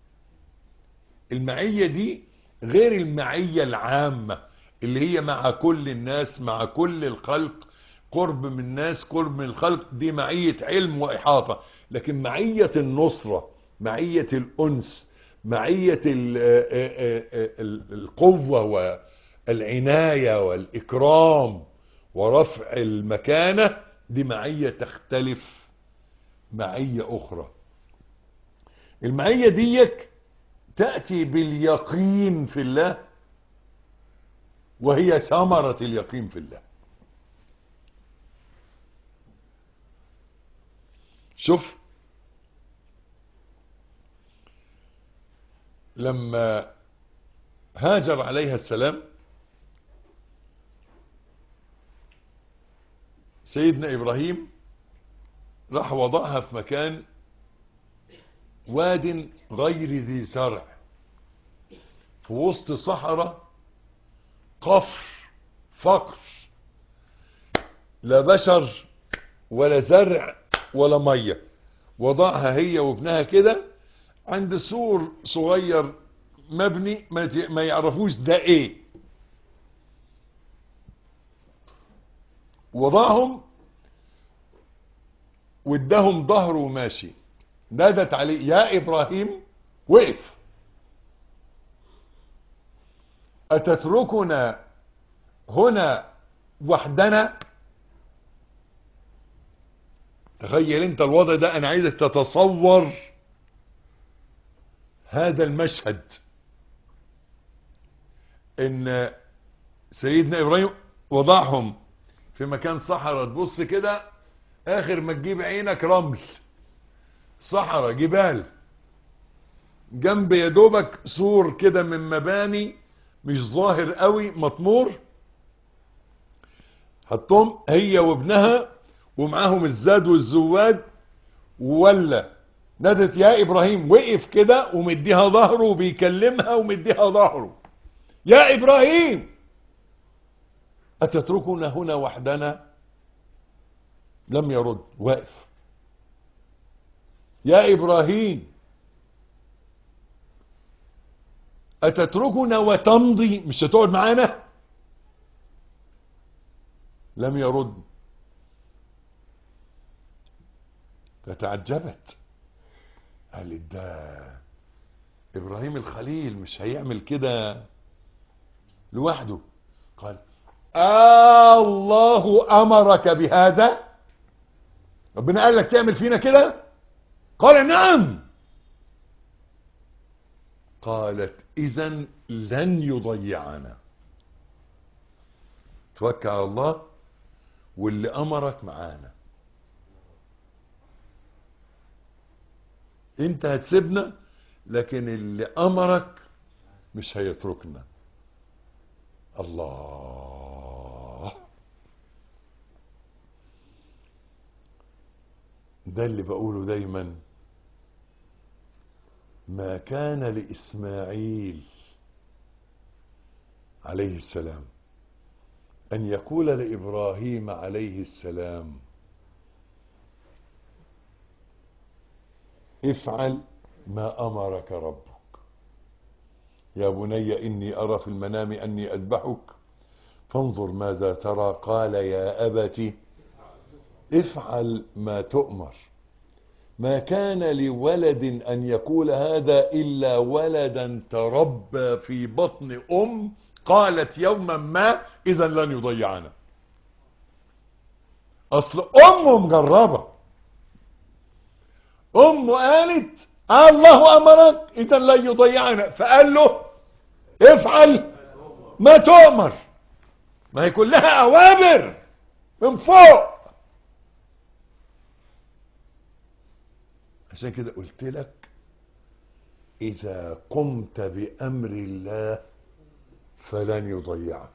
المعية دي غير المعية العامة اللي هي مع كل الناس مع كل الخلق قرب من الناس قرب من الخلق دي معية علم وإحاطة لكن معية النصرة معية الأنس معية ال- ال- القوة والعناية والإكرام ورفع المكانة دي معية تختلف معية أخرى المعية ديك تأتي باليقين في الله وهي ثمرة اليقين في الله شوف لما هاجر عليها السلام سيدنا إبراهيم راح وضعها في مكان واد غير ذي زرع في وسط صحراء قفر فقر لا بشر ولا زرع ولا ميه وضعها هي وابنها كده عند سور صغير مبني ما ت- ما يعرفوش ده ايه وضعهم واداهم ظهره وماشي نادت عليه يا ابراهيم وقف اتتركنا هنا وحدنا تخيل انت الوضع ده انا عايزك تتصور هذا المشهد ان سيدنا ابراهيم وضعهم في مكان صحراء تبص كده اخر ما تجيب عينك رمل صحراء جبال جنب يا دوبك سور كده من مباني مش ظاهر قوي مطمور حطهم هي وابنها ومعاهم الزاد والزواد ولا نادت يا ابراهيم وقف كده ومديها ظهره وبيكلمها ومديها ظهره يا ابراهيم اتتركنا هنا وحدنا لم يرد واقف يا ابراهيم اتتركنا وتمضي مش هتقعد معانا لم يرد فتعجبت قالت ده ابراهيم الخليل مش هيعمل كده لوحده قال آه الله امرك بهذا ربنا قال لك تعمل فينا كده قال نعم قالت اذا لن يضيعنا توكل على الله واللي امرك معانا انت هتسيبنا لكن اللي امرك مش هيتركنا الله ده اللي بقوله دايما ما كان لاسماعيل عليه السلام ان يقول لابراهيم عليه السلام افعل ما امرك ربك يا بني اني ارى في المنام اني اذبحك فانظر ماذا ترى قال يا ابت افعل ما تؤمر ما كان لولد ان يقول هذا الا ولدا تربى في بطن ام قالت يوما ما اذا لن يضيعنا اصل امه مجربه امه قالت الله امرك اذا لن يضيعنا فقال له افعل ما تؤمر ما هي كلها اوامر من فوق عشان كده قلت لك اذا قمت بامر الله فلن يضيعك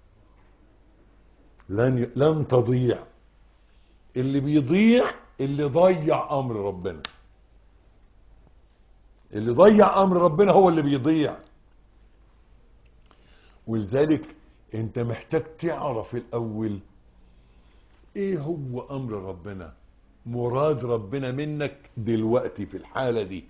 لن ي... لن تضيع اللي بيضيع اللي ضيع امر ربنا اللي ضيع امر ربنا هو اللي بيضيع ولذلك انت محتاج تعرف الاول ايه هو امر ربنا مراد ربنا منك دلوقتي في الحالة دي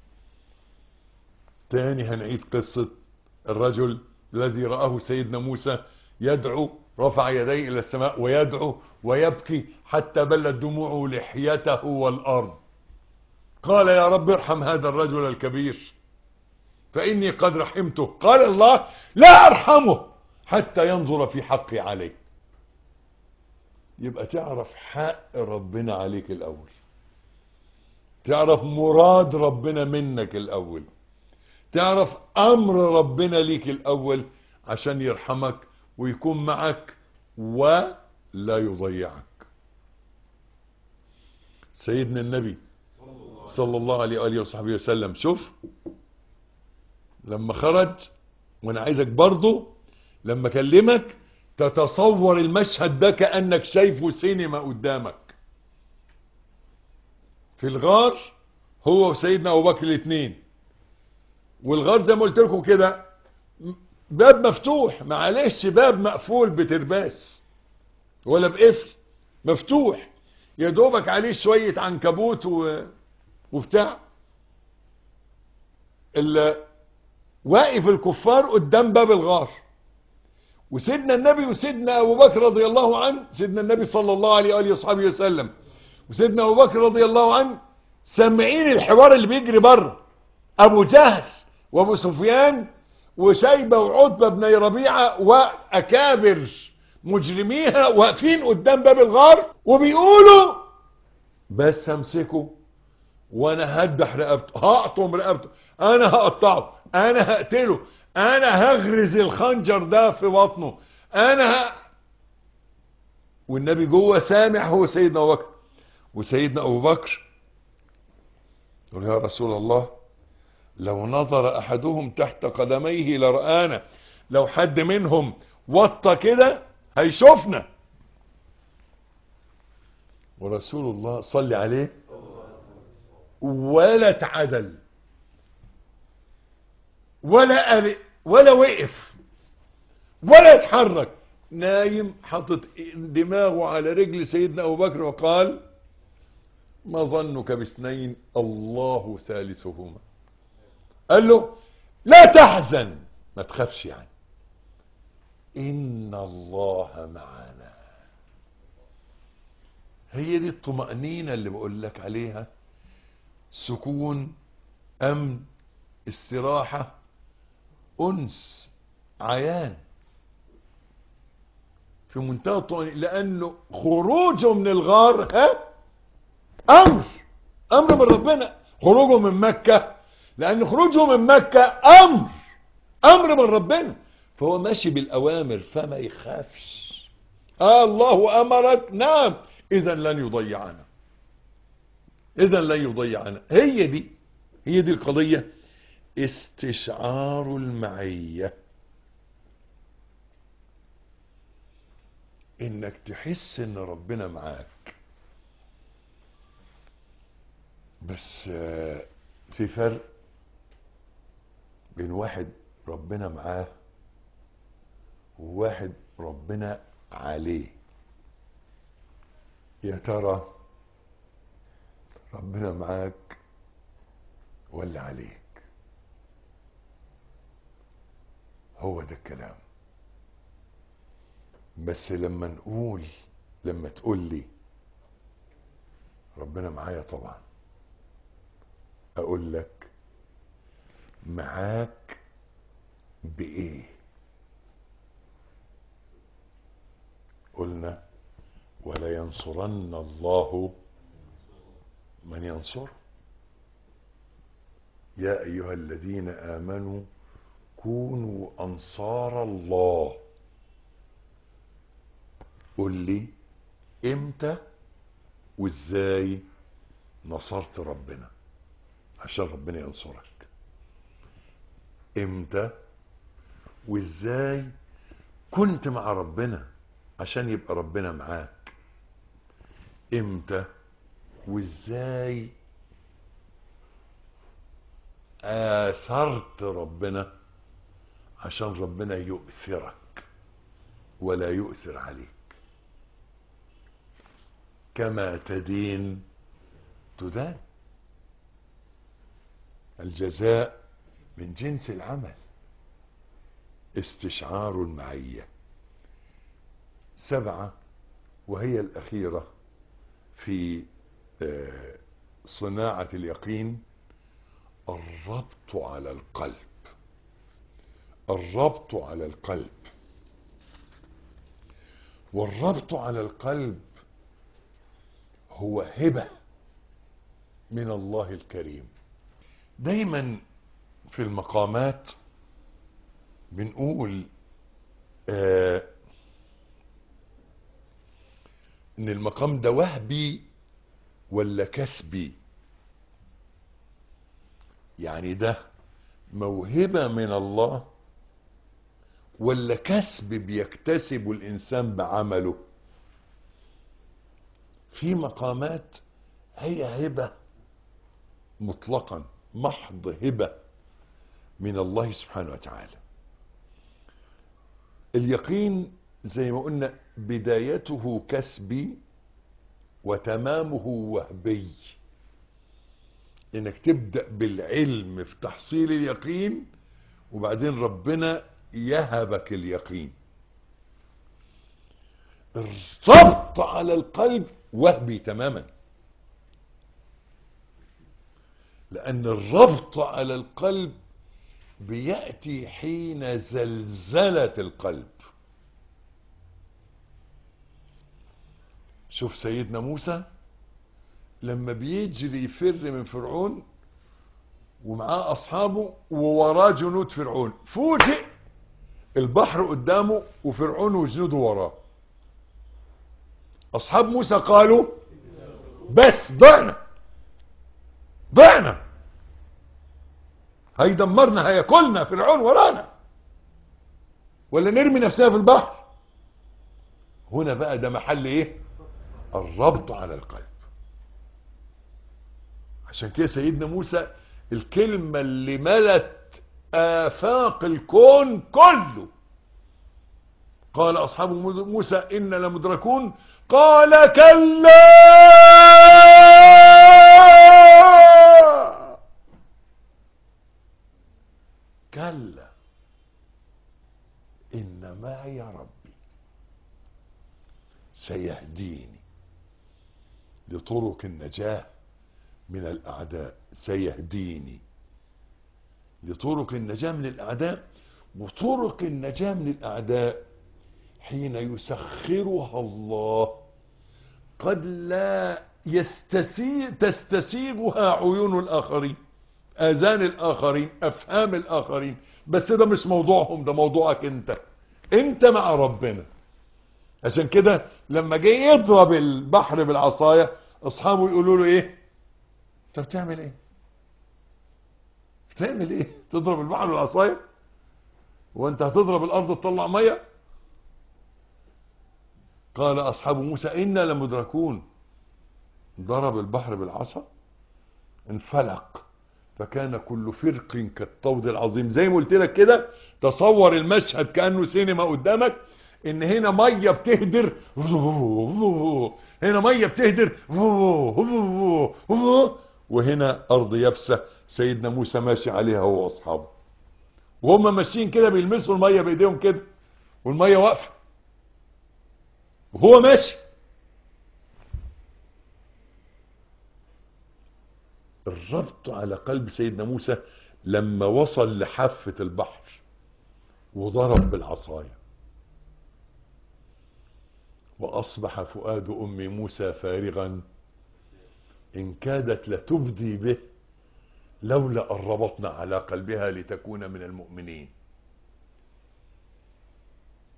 تاني هنعيد قصة الرجل الذي رآه سيدنا موسى يدعو رفع يديه الى السماء ويدعو ويبكي حتى بلت دموعه لحيته والارض قال يا رب ارحم هذا الرجل الكبير فاني قد رحمته قال الله لا ارحمه حتى ينظر في حقي عليه يبقى تعرف حق ربنا عليك الاول تعرف مراد ربنا منك الاول تعرف امر ربنا ليك الاول عشان يرحمك ويكون معك ولا يضيعك سيدنا النبي صلى الله عليه وآله وصحبه وسلم شوف لما خرج وانا عايزك برضو لما اكلمك تتصور المشهد ده كأنك شايفه سينما قدامك في الغار هو وسيدنا ابو بكر الاثنين والغار زي ما قلت لكم كده باب مفتوح معلش باب مقفول بترباس ولا بقفل مفتوح يا دوبك عليه شوية عنكبوت و... وبتاع ال... واقف الكفار قدام باب الغار وسيدنا النبي وسيدنا ابو بكر رضي الله عنه سيدنا النبي صلى الله عليه واله وصحبه وسلم وسيدنا ابو بكر رضي الله عنه سامعين الحوار اللي بيجري بره ابو جهل وابو سفيان وشيبة وعتبة بن ربيعة واكابر مجرميها واقفين قدام باب الغار وبيقولوا بس امسكه وانا هدح رقبته هقطم رقبته انا هقطعه انا هقتله انا هغرز الخنجر ده في بطنه انا ه... والنبي جوه سامع هو سيدنا ابو بكر وسيدنا ابو بكر يقول يا رسول الله لو نظر احدهم تحت قدميه لرآنا لو حد منهم وطى كده هيشوفنا ورسول الله صلي عليه ولا اتعدل ولا قلق ولا وقف ولا اتحرك نايم حاطط دماغه على رجل سيدنا ابو بكر وقال ما ظنك باثنين الله ثالثهما قال له لا تحزن ما تخافش يعني ان الله معنا هي دي الطمأنينة اللي بقول لك عليها سكون امن استراحة انس عيان في منتهى الطمأنينة لانه خروجه من الغار ها امر امر من ربنا خروجه من مكة لان خروجه من مكة امر امر من ربنا فهو ماشي بالاوامر فما يخافش آه الله امرك نعم اذا لن يضيعنا اذا لن يضيعنا هي دي هي دي القضية استشعار المعية انك تحس ان ربنا معاك بس في فرق بين واحد ربنا معاه وواحد ربنا عليه يا ترى ربنا معاك ولا عليك هو ده الكلام بس لما نقول لما تقول لي ربنا معايا طبعا اقول لك معاك بايه قلنا ولا ينصرن الله من ينصره يا ايها الذين امنوا كونوا أنصار الله قل لي امتى وازاي نصرت ربنا عشان ربنا ينصرك امتى وازاي كنت مع ربنا عشان يبقى ربنا معاك امتى وازاي آثرت ربنا عشان ربنا يؤثرك ولا يؤثر عليك كما تدين تدان الجزاء من جنس العمل استشعار المعية سبعة وهي الأخيرة في آه، صناعة اليقين الربط على القلب الربط على القلب والربط على القلب هو هبة من الله الكريم دايما في المقامات بنقول آه ان المقام ده وهبي ولا كسبي يعني ده موهبة من الله ولا كسب بيكتسب الإنسان بعمله في مقامات هي هبة مطلقا محض هبة من الله سبحانه وتعالى اليقين زي ما قلنا بدايته كسبي وتمامه وهبي انك تبدأ بالعلم في تحصيل اليقين وبعدين ربنا يهبك اليقين الربط على القلب وهبي تماما لأن الربط على القلب بيأتي حين زلزلة القلب شوف سيدنا موسى لما بيجري يفر من فرعون ومعاه أصحابه ووراه جنود فرعون فوجئ البحر قدامه وفرعون وجنوده وراه أصحاب موسى قالوا بس ضعنا ضعنا هيدمرنا هياكلنا فرعون ورانا ولا نرمي نفسنا في البحر هنا بقى ده محل ايه الربط على القلب عشان كده سيدنا موسى الكلمة اللي ملت آفاق الكون كله قال أصحاب موسى إن لمدركون قال كلا كلا إن معي ربي سيهديني لطرق النجاة من الأعداء سيهديني لطرق النجاة من الأعداء وطرق النجاة من الأعداء حين يسخرها الله قد لا يستسيغ تستسيغها عيون الآخرين آذان الآخرين أفهام الآخرين بس ده مش موضوعهم ده موضوعك أنت أنت مع ربنا عشان كده لما جه يضرب البحر بالعصاية أصحابه يقولوا له إيه أنت بتعمل إيه بتعمل إيه تضرب البحر بالعصاية وأنت هتضرب الأرض تطلع مية قال أصحاب موسى إنا لمدركون ضرب البحر بالعصا انفلق فكان كل فرق كالطود العظيم زي ما قلت لك كده تصور المشهد كأنه سينما قدامك ان هنا مية بتهدر هنا مية بتهدر وهنا ارض يابسة سيدنا موسى ماشي عليها هو واصحابه وهم ماشيين كده بيلمسوا المية بايديهم كده والمية واقفة وهو ماشي الربط على قلب سيدنا موسى لما وصل لحافة البحر وضرب بالعصاية وأصبح فؤاد أم موسى فارغا إن كادت لتبدي به لولا أن ربطنا على قلبها لتكون من المؤمنين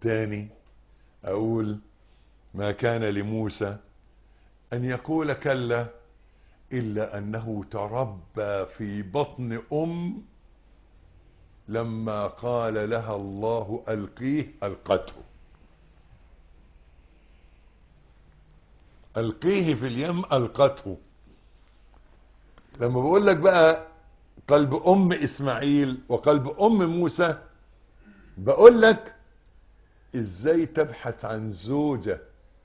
تاني اقول ما كان لموسى ان يقول كلا الا انه تربى في بطن ام لما قال لها الله القيه القته القيه في اليم القته لما بقول لك بقى قلب ام اسماعيل وقلب ام موسى بقول لك ازاي تبحث عن زوجة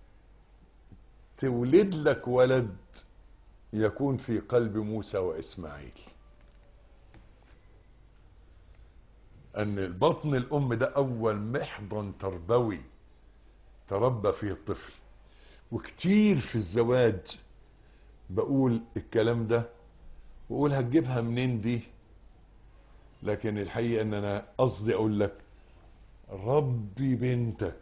تولد لك ولد يكون في قلب موسى واسماعيل ان البطن الام ده اول محضن تربوي تربى فيه الطفل وكتير في الزواج بقول الكلام ده واقول هتجيبها منين دي لكن الحقيقة ان انا قصدي اقول لك ربي بنتك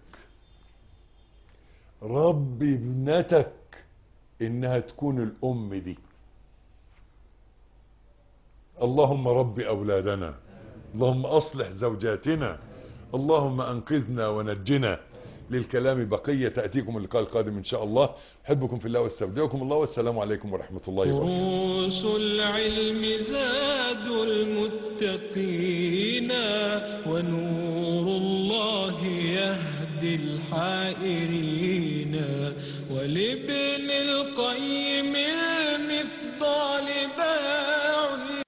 ربي ابنتك انها تكون الام دي اللهم ربي اولادنا اللهم اصلح زوجاتنا اللهم انقذنا ونجنا للكلام بقية تأتيكم اللقاء القادم إن شاء الله أحبكم في الله واستودعكم الله والسلام عليكم ورحمة الله وبركاته دروس العلم زاد المتقين ونور الله يهدي الحائرين ولابن القيم